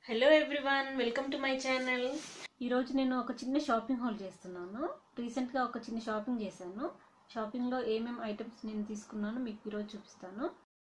hello everyone welcome to my channel ఈరోజు నేను ఒక చిన్న షాపింగ్ హాల్ చేస్తున్నాను రీసెంట్గా ఒక చిన్న షాపింగ్ చేశాను షాపింగ్లో ఏమేమి ఐటమ్స్ నేను తీసుకున్నానో మీకు ఈరోజు చూపిస్తాను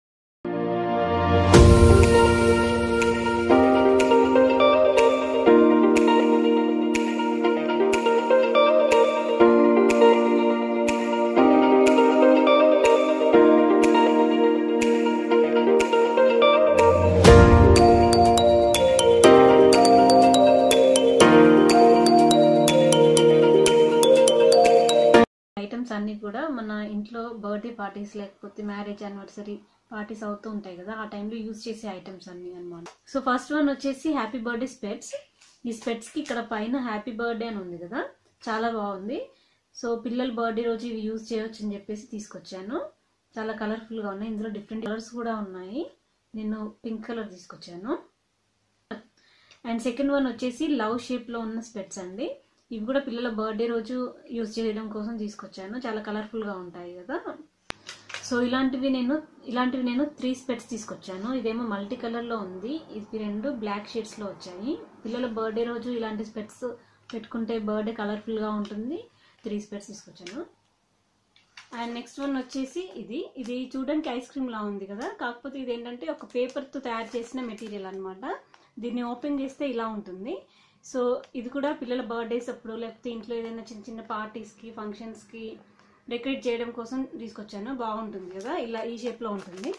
ఐటమ్స్ అన్నీ కూడా మన ఇంట్లో బర్త్డే పార్టీస్ లేకపోతే మ్యారేజ్ యానివర్సరీ పార్టీస్ అవుతూ ఉంటాయి కదా ఆ టైంలో యూజ్ చేసే ఐటమ్స్ అన్ని అనమాట సో ఫస్ట్ వన్ వచ్చేసి హ్యాపీ బర్త్డే స్పెట్స్ ఈ స్పెట్స్కి ఇక్కడ పైన హ్యాపీ బర్త్డే అని ఉంది కదా చాలా బాగుంది సో పిల్లల బర్త్డే రోజు ఇవి యూజ్ చేయొచ్చు అని చెప్పేసి తీసుకొచ్చాను చాలా కలర్ఫుల్గా ఉన్నాయి ఇందులో డిఫరెంట్ కలర్స్ కూడా ఉన్నాయి నేను పింక్ కలర్ తీసుకొచ్చాను అండ్ సెకండ్ వన్ వచ్చేసి లవ్ షేప్లో ఉన్న స్పెట్స్ అండి ఇవి కూడా పిల్లల బర్త్డే రోజు యూజ్ చేయడం కోసం తీసుకొచ్చాను చాలా కలర్ఫుల్గా ఉంటాయి కదా సో ఇలాంటివి నేను ఇలాంటివి నేను త్రీ స్పెట్స్ తీసుకొచ్చాను ఇదేమో మల్టీ కలర్లో ఉంది ఇది రెండు బ్లాక్ షేడ్స్లో వచ్చాయి పిల్లల బర్త్డే రోజు ఇలాంటి స్పెట్స్ పెట్టుకుంటే బర్త్డే కలర్ఫుల్గా ఉంటుంది త్రీ స్పెట్స్ తీసుకొచ్చాను అండ్ నెక్స్ట్ వన్ వచ్చేసి ఇది ఇది చూడడానికి ఐస్ క్రీమ్ లా ఉంది కదా కాకపోతే ఇది ఏంటంటే ఒక పేపర్తో తయారు చేసిన మెటీరియల్ అనమాట దీన్ని ఓపెన్ చేస్తే ఇలా ఉంటుంది సో ఇది కూడా పిల్లల బర్త్డేస్ అప్పుడు లేకపోతే ఇంట్లో ఏదైనా చిన్న చిన్న పార్టీస్కి ఫంక్షన్స్కి డెకరేట్ చేయడం కోసం తీసుకొచ్చాను బాగుంటుంది కదా ఇలా ఈ షేప్లో ఉంటుంది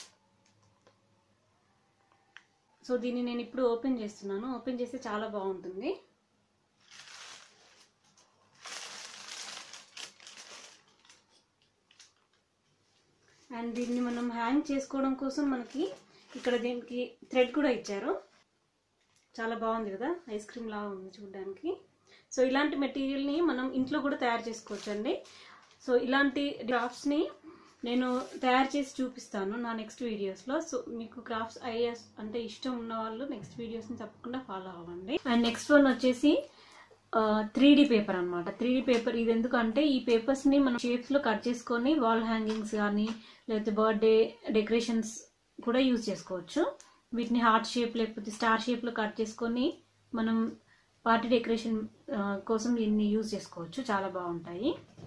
సో దీన్ని నేను ఇప్పుడు ఓపెన్ చేస్తున్నాను ఓపెన్ చేస్తే చాలా బాగుంటుంది అండ్ దీన్ని మనం హ్యాంగ్ చేసుకోవడం కోసం మనకి ఇక్కడ దీనికి థ్రెడ్ కూడా ఇచ్చారు చాలా బాగుంది కదా ఐస్ క్రీమ్ లాగా ఉంది చూడడానికి సో ఇలాంటి మెటీరియల్ని మనం ఇంట్లో కూడా తయారు చేసుకోవచ్చు అండి సో ఇలాంటి క్రాఫ్ట్స్ని నేను తయారు చేసి చూపిస్తాను నా నెక్స్ట్ వీడియోస్లో సో మీకు క్రాఫ్ట్స్ ఐడియాస్ అంటే ఇష్టం ఉన్న వాళ్ళు నెక్స్ట్ వీడియోస్ని తప్పకుండా ఫాలో అవ్వండి అండ్ నెక్స్ట్ వన్ వచ్చేసి త్రీ డి పేపర్ అనమాట త్రీ డి పేపర్ ఇది ఎందుకంటే ఈ పేపర్స్ని మనం షేప్స్లో కట్ చేసుకొని వాల్ హ్యాంగింగ్స్ కానీ లేకపోతే బర్త్డే డెకరేషన్స్ కూడా యూజ్ చేసుకోవచ్చు వీటిని హార్ట్ షేప్ లేకపోతే స్టార్ షేప్లో కట్ చేసుకొని మనం పార్టీ డెకరేషన్ కోసం దీన్ని యూజ్ చేసుకోవచ్చు చాలా బాగుంటాయి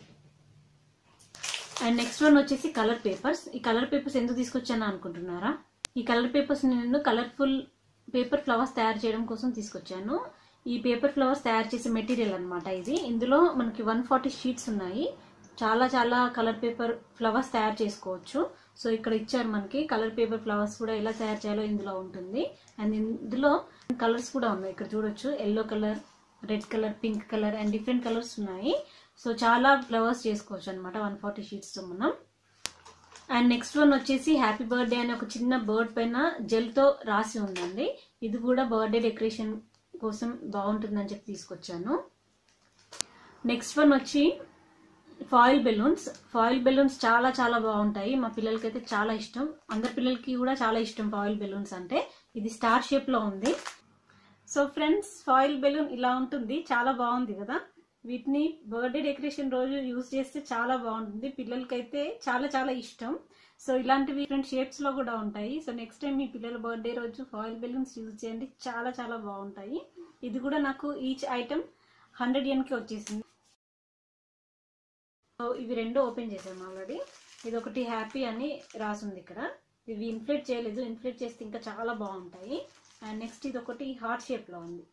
అండ్ నెక్స్ట్ వన్ వచ్చేసి కలర్ పేపర్స్ ఈ కలర్ పేపర్స్ ఎందుకు తీసుకొచ్చాను అనుకుంటున్నారా ఈ కలర్ పేపర్స్ నేను కలర్ఫుల్ పేపర్ ఫ్లవర్స్ తయారు చేయడం కోసం తీసుకొచ్చాను ఈ పేపర్ ఫ్లవర్స్ తయారు చేసే మెటీరియల్ అనమాట ఇది ఇందులో మనకి వన్ ఫార్టీ షీట్స్ ఉన్నాయి చాలా చాలా కలర్ పేపర్ ఫ్లవర్స్ తయారు చేసుకోవచ్చు సో ఇక్కడ ఇచ్చారు మనకి కలర్ పేపర్ ఫ్లవర్స్ కూడా ఎలా తయారు చేయాలో ఇందులో ఉంటుంది అండ్ ఇందులో కలర్స్ కూడా ఉన్నాయి ఇక్కడ చూడొచ్చు yellow colour red colour pink colour and different colours ఉన్నాయి సో చాలా ఫ్లవర్స్ చేసుకోవచ్చు అనమాట వన్ ఫార్టీ షీట్స్తో మనం అండ్ నెక్స్ట్ వన్ వచ్చేసి హ్యాపీ బర్త్డే అనే ఒక చిన్న బర్డ్ పైన జెల్తో రాసి ఉందండి ఇది కూడా బర్త్డే డెకరేషన్ కోసం బాగుంటుందని చెప్పి తీసుకొచ్చాను నెక్స్ట్ వన్ వచ్చి ఫాయిల్ బెలూన్స్ ఫాయిల్ బెలూన్స్ చాలా చాలా బాగుంటాయి మా పిల్లలకి అయితే చాలా ఇష్టం అందరి పిల్లలకి కూడా చాలా ఇష్టం ఫాయిల్ బెలూన్స్ అంటే ఇది స్టార్ షేప్లో ఉంది సో ఫ్రెండ్స్ ఫాయిల్ బెలూన్ ఇలా ఉంటుంది చాలా బాగుంది కదా వీటిని బర్త్డే డెకరేషన్ రోజు యూజ్ చేస్తే చాలా బాగుంటుంది పిల్లలకైతే చాలా చాలా ఇష్టం సో ఇలాంటివి డిఫరెంట్ షేప్స్ లో కూడా ఉంటాయి సో నెక్స్ట్ టైం మీ పిల్లల బర్త్డే రోజు ఫాయిల్ బెలూన్స్ యూజ్ చేయండి చాలా చాలా బాగుంటాయి ఇది కూడా నాకు ఈచ్ ఐటమ్ హండ్రెడ్ ఎన్కి వచ్చేసింది సో ఇవి రెండు ఓపెన్ చేసాము ఆల్రెడీ ఇది ఒకటి హ్యాపీ అని రాసుంది ఇక్కడ ఇవి ఇన్ఫ్లేట్ చేయలేదు ఇన్ఫ్లేట్ చేస్తే ఇంకా చాలా బాగుంటాయి అండ్ నెక్స్ట్ ఇది ఒకటి హార్ట్ షేప్లో ఉంది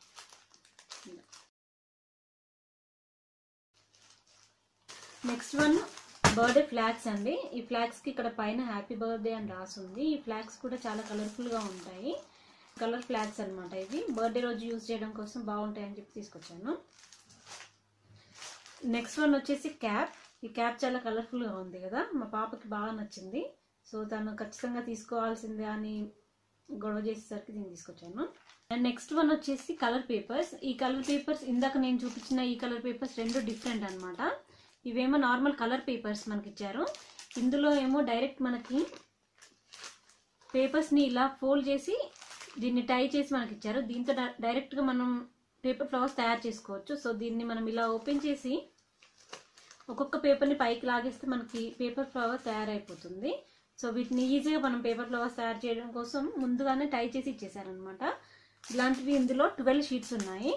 నెక్స్ట్ వన్ బర్త్డే ఫ్లాగ్స్ అండి ఈ ఫ్లాగ్స్కి ఇక్కడ పైన హ్యాపీ బర్త్డే అని రాసుంది ఈ ఫ్లాగ్స్ కూడా చాలా కలర్ఫుల్గా ఉంటాయి కలర్ ఫ్లాగ్స్ అనమాట ఇవి బర్త్డే రోజు యూజ్ చేయడం కోసం బాగుంటాయి అని చెప్పి తీసుకొచ్చాను నెక్స్ట్ వన్ వచ్చేసి క్యాప్ ఈ క్యాప్ చాలా కలర్ఫుల్గా ఉంది కదా మా పాపకి బాగా నచ్చింది సో తను ఖచ్చితంగా తీసుకోవాల్సిందే అని గొడవ చేసేసరికి దీన్ని తీసుకొచ్చాను అండ్ నెక్స్ట్ వన్ వచ్చేసి కలర్ పేపర్స్ ఈ కలర్ పేపర్స్ ఇందాక నేను చూపించిన ఈ కలర్ పేపర్స్ రెండు డిఫరెంట్ అనమాట ఇవేమో నార్మల్ కలర్ పేపర్స్ మనకి ఇచ్చారు ఇందులో ఏమో డైరెక్ట్ మనకి పేపర్స్ని ఇలా ఫోల్డ్ చేసి దీన్ని టై చేసి మనకి ఇచ్చారు దీంతో డైరెక్ట్గా మనం పేపర్ ఫ్లవర్స్ తయారు చేసుకోవచ్చు సో దీన్ని మనం ఇలా ఓపెన్ చేసి ఒక్కొక్క పేపర్ని పైకి లాగేస్తే మనకి పేపర్ ఫ్లవర్ తయారైపోతుంది సో వీటిని ఈజీగా మనం పేపర్ ఫ్లవర్స్ తయారు చేయడం కోసం ముందుగానే టై చేసి ఇచ్చేసారనమాట ఇలాంటివి ఇందులో ట్వెల్వ్ షీట్స్ ఉన్నాయి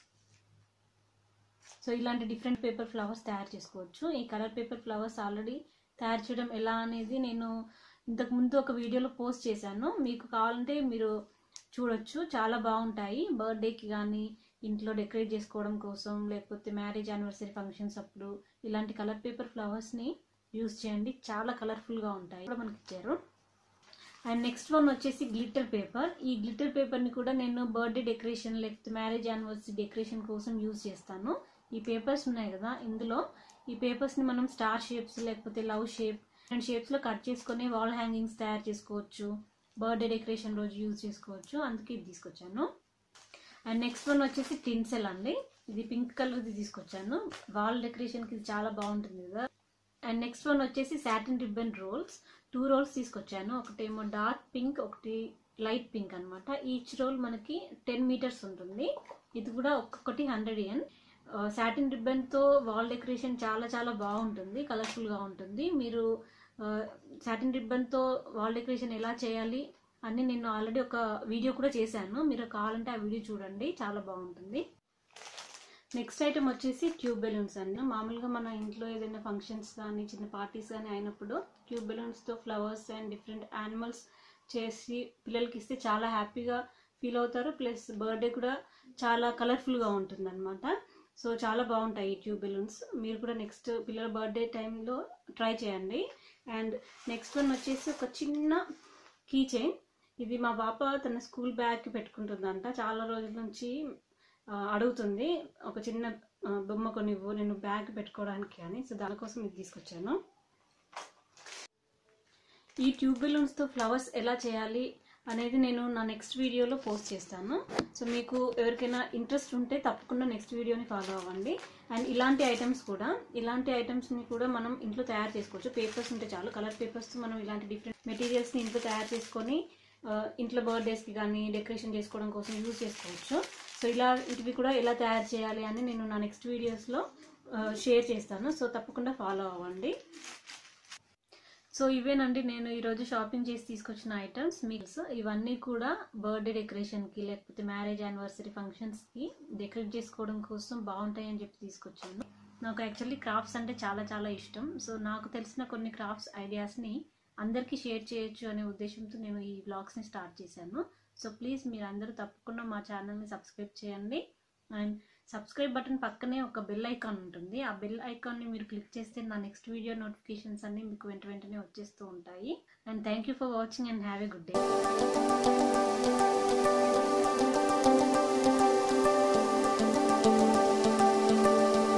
సో ఇలాంటి డిఫరెంట్ పేపర్ ఫ్లవర్స్ తయారు చేసుకోవచ్చు ఈ కలర్ పేపర్ ఫ్లవర్స్ ఆల్రెడీ తయారు చేయడం ఎలా అనేది నేను ఇంతకు ముందు ఒక వీడియోలో పోస్ట్ చేశాను మీకు కావాలంటే మీరు చూడొచ్చు చాలా బాగుంటాయి బర్త్డేకి కానీ ఇంట్లో డెకరేట్ చేసుకోవడం కోసం లేకపోతే మ్యారేజ్ యానివర్సరీ ఫంక్షన్స్ అప్పుడు ఇలాంటి కలర్ పేపర్ ఫ్లవర్స్ని యూస్ చేయండి చాలా కలర్ఫుల్గా ఉంటాయి కూడా మనకి ఇచ్చారు అండ్ నెక్స్ట్ వన్ వచ్చేసి గ్లిటర్ పేపర్ ఈ గ్లిటర్ పేపర్ని కూడా నేను బర్త్డే డెకరేషన్ లేకపోతే మ్యారేజ్ యానివర్సరీ డెకరేషన్ కోసం యూజ్ చేస్తాను ఈ పేపర్స్ ఉన్నాయి కదా ఇందులో ఈ పేపర్స్ని మనం స్టార్ షేప్స్ లేకపోతే లవ్ షేప్ అండ్ షేప్స్లో కట్ చేసుకొని వాల్ హ్యాంగింగ్స్ తయారు చేసుకోవచ్చు బర్త్డే డెకరేషన్ రోజు యూజ్ చేసుకోవచ్చు అందుకే ఇది తీసుకొచ్చాను అండ్ నెక్స్ట్ వన్ వచ్చేసి టిన్సెల్ అండి ఇది పింక్ కలర్ది తీసుకొచ్చాను వాల్ డెకరేషన్కి ఇది చాలా బాగుంటుంది కదా అండ్ నెక్స్ట్ వన్ వచ్చేసి satin ribbon rolls two rolls తీసుకొచ్చాను ఒకటేమో డార్క్ పింక్ ఒకటి లైట్ పింక్ అనమాట ఈచ్ రోల్ మనకి టెన్ మీటర్స్ ఉంటుంది ఇది కూడా ఒక్కొక్కటి హండ్రెడ్ ఎన్ సాటిన్ రిబ్బన్తో వాల్ డెకరేషన్ చాలా చాలా బాగుంటుంది కలర్ఫుల్గా ఉంటుంది మీరు సాటిన్ రిబ్బన్తో వాల్ డెకరేషన్ ఎలా చేయాలి అని నేను ఆల్రెడీ ఒక వీడియో కూడా చేశాను మీరు కావాలంటే ఆ వీడియో చూడండి చాలా బాగుంటుంది నెక్స్ట్ ఐటమ్ వచ్చేసి ట్యూబ్ బెలూన్స్ అండి మామూలుగా మన ఇంట్లో ఏదైనా ఫంక్షన్స్ కానీ చిన్న పార్టీస్ కానీ అయినప్పుడు ట్యూబ్ బెలూన్స్తో ఫ్లవర్స్ అండ్ డిఫరెంట్ యానిమల్స్ చేసి పిల్లలకి ఇస్తే చాలా హ్యాపీగా ఫీల్ అవుతారు ప్లస్ బర్త్డే కూడా చాలా కలర్ఫుల్గా ఉంటుంది అనమాట సో చాలా బాగుంటాయి ఈ ట్యూబ్ బెలూన్స్ మీరు కూడా నెక్స్ట్ పిల్లల బర్త్డే టైంలో ట్రై చేయండి అండ్ నెక్స్ట్ వన్ వచ్చేసి ఒక చిన్న కీ చైన్ ఇది మా పాప తన స్కూల్ బ్యాగ్కి పెట్టుకుంటుందంట చాలా రోజుల నుంచి ఆ, అడుగుతుంది ఒక చిన్న ఆ, బొమ్మ కొనివ్వు నేను బ్యాగ్ పెట్టుకోవడానికి అని సో దానికోసం ఇది తీసుకొచ్చాను ఈ ట్యూబ్ బెలూన్స్తో ఫ్లవర్స్ ఎలా చేయాలి అనేది నేను నా నెక్స్ట్ వీడియోలో పోస్ట్ చేస్తాను సో మీకు ఎవరికైనా ఇంట్రెస్ట్ ఉంటే తప్పకుండా నెక్స్ట్ వీడియోని ఫాలో అవ్వండి అండ్ ఇలాంటి ఐటమ్స్ కూడా ఇలాంటి ఐటమ్స్ని కూడా మనం ఇంట్లో తయారు చేసుకోవచ్చు పేపర్స్ ఉంటే చాలు కలర్ పేపర్స్ మనం ఇలాంటి డిఫరెంట్ మెటీరియల్స్ని ఇంట్లో తయారు చేసుకొని ఆ, ఇంట్లో బర్త్డేస్కి కానీ డెకరేషన్ చేసుకోవడం కోసం యూజ్ చేసుకోవచ్చు సో ఇలా ఇవి కూడా ఎలా తయారు చేయాలి అని నేను నా నెక్స్ట్ వీడియోస్లో షేర్ చేస్తాను సో తప్పకుండా ఫాలో అవ్వండి సో ఇవేనండి నేను ఈరోజు షాపింగ్ చేసి తీసుకొచ్చిన ఐటమ్స్ మిక్స్ ఇవన్నీ కూడా బర్త్డే డెకరేషన్కి లేకపోతే మ్యారేజ్ యానివర్సరీ ఫంక్షన్స్కి డెకరేట్ చేసుకోవడం కోసం బాగుంటాయి అని చెప్పి తీసుకొచ్చాను నాకు యాక్చువల్లీ క్రాఫ్ట్స్ అంటే చాలా చాలా ఇష్టం సో నాకు తెలిసిన కొన్ని క్రాఫ్ట్స్ ఐడియాస్ని అందరికీ షేర్ చేయొచ్చు అనే ఉద్దేశంతో నేను ఈ వ్లాగ్స్ని స్టార్ట్ చేశాను సో ప్లీజ్ మీరు అందరూ తప్పకుండా మా ఛానల్ని సబ్స్క్రైబ్ చేయండి అండ్ సబ్స్క్రైబ్ బటన్ పక్కనే ఒక బెల్ ఐకాన్ ఉంటుంది ఆ బెల్ ఐకాన్ని మీరు క్లిక్ చేస్తే నా నెక్స్ట్ వీడియో నోటిఫికేషన్స్ అన్ని మీకు వెంట వెంటనే వచ్చేస్తూ ఉంటాయి and thank you for watching and have a good day